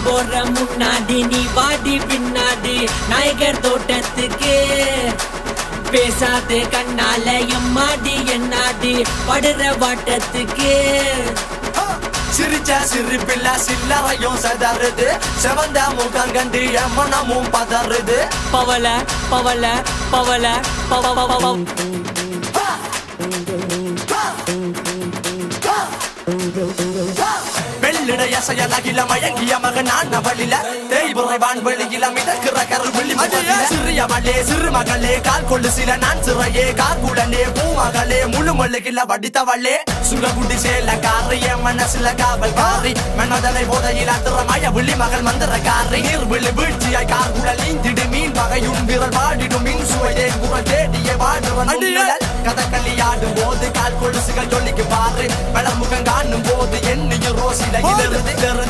போற முன்னாடி நீ வாடி பின்னாடி நாயகர் தோட்டத்துக்கு பேசாது கண்ணால எம்மாடி என்னாடி படுற வாட்டத்துக்கு சிரிச்ச சிரிப்பில்ல சில்லறையும் சதறுது செவந்த முகம் கண்டு என் மனமும் பதறுது பவல பவல பவல பவ பவ பவ வெள்ளிடைய செயலகில மயங்கிய மகனான் அவளில தேய்புரை வான்வெளியில மிதக்கிற கருள் விழி சிறிய மகளே சிறு மகளே கால் கொள்ளு சில நான் சிறையே காக்குடனே பூமகளே முழு மல்லுகில வடித்தவளே சுரகுடி சேல காரி என் மனசுல காவல் காரி மன்மதனை போதையில் அத்திரமாய விழி மகள் மந்திர காரி நீர் விழி வீழ்ச்சியாய் கார்குடல் நீந்திடு மீன் வகையும் விரல் வாடிடும் மின் சுவையே குரல் தேடியே வாடுவன் உன்னிழல். கதகளி ஆடும் போது கால் கொலுசுகள் ஜொலிக்கு பாரு வளமுகம் காணும் போது என்னையும் ரோசில இருந்து